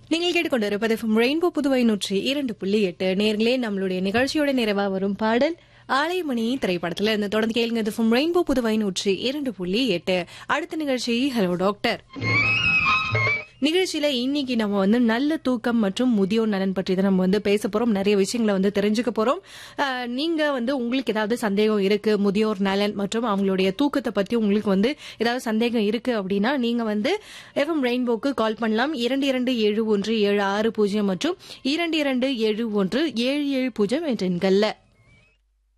நீங்கள் கேட்டுக்கொண்டிருப்பது ரெயின்போ புதுவை நூற்றி இரண்டு புள்ளி எட்டு நேர்களே நம்மளுடைய நிகழ்ச்சியோட நிறைவா வரும் பாடல் ஆலயமணி திரைப்படத்துல இருந்து தொடர்ந்து கேளுங்க இது ஃப்ரம் ரெயின்போ புதுவை நூற்றி இரண்டு புள்ளி எட்டு அடுத்த நிகழ்ச்சி ஹலோ டாக்டர் நிகழ்ச்சியில இன்னைக்கு நம்ம வந்து நல்ல தூக்கம் மற்றும் முதியோர் நலன் பற்றி தான் நம்ம வந்து பேச போறோம் நிறைய விஷயங்களை வந்து தெரிஞ்சுக்க போறோம் அஹ், நீங்க வந்து உங்களுக்கு ஏதாவது சந்தேகம் இருக்கு முதியோர் நலன் மற்றும் அவங்களுடைய தூக்கத்தை பத்தி உங்களுக்கு வந்து ஏதாவது சந்தேகம் இருக்கு அப்படின்னா நீங்க வந்து எஃப்எம் ரெயின்போக்கு கால் பண்ணலாம் இரண்டு இரண்டு ஏழு ஒன்று ஏழு ஆறு பூஜ்ஜியம் மற்றும் இரண்டு இரண்டு ஏழு ஒன்று ஏழு ஏழு பூஜ்ஜியம் என்ற எண்கள்ல